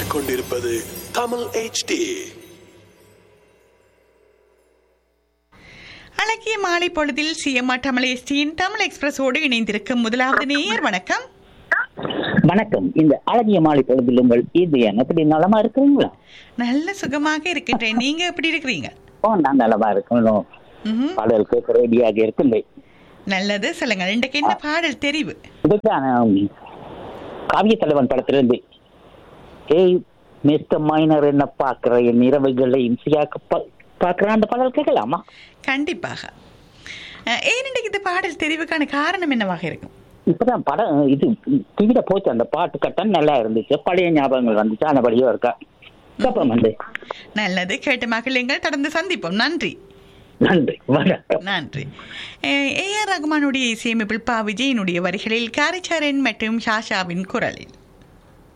கேட்டுக்கொண்டிருப்பது தமிழ் HD அழகிய மாலை பொழுதில் சிஎம்ஆ தமிழ் எஸ்டியின் தமிழ் எக்ஸ்பிரஸோடு இணைந்திருக்கும் முதலாவது நேயர் வணக்கம் வணக்கம் இந்த அழகிய மாலை பொழுதில் உங்கள் இது எப்படி நலமா இருக்கிறீங்களா நல்ல சுகமாக இருக்கின்றேன் நீங்க எப்படி இருக்கிறீங்க ஓ நான் நலமா இருக்கணும் ம்ஹும். பாடல் கேட்க ரெடியாக இருக்குது நல்லது சொல்லுங்க இன்றைக்கு என்ன பாடல் தெரிவு இதுக்கான காவிய தலைவன் படத்திலிருந்து ஏய் மிஸ்டர் மைனர் என்ன பாக்குற என் இரவுகளை இம்சையாக்க பா- பாக்குற அந்த பாடல் கேட்கலாமா கண்டிப்பாக அஹ், ஏன் இன்றைக்கு இந்த பாடல் தெரிவுக்கான காரணம் என்னவாக இருக்கும் இப்பதான் படம் இது டிவியில போச்சு அந்த பாட்டு கட்டம் நல்லா இருந்துச்சு பழைய ஞாபகங்கள் வந்துச்சு ஆனபடியும் இருக்கா அப்புறம் வந்து நல்லது கேட்டு மகிழுங்கள் தொடர்ந்து சந்திப்போம் நன்றி நன்றி வணக்கம் நன்றி ஏ ஆர் ரகுமானுடைய இசையமைப்பில் பா விஜயனுடைய வரிகளில் காரிச்சரன் மற்றும் ஷாஷாவின் குரலில்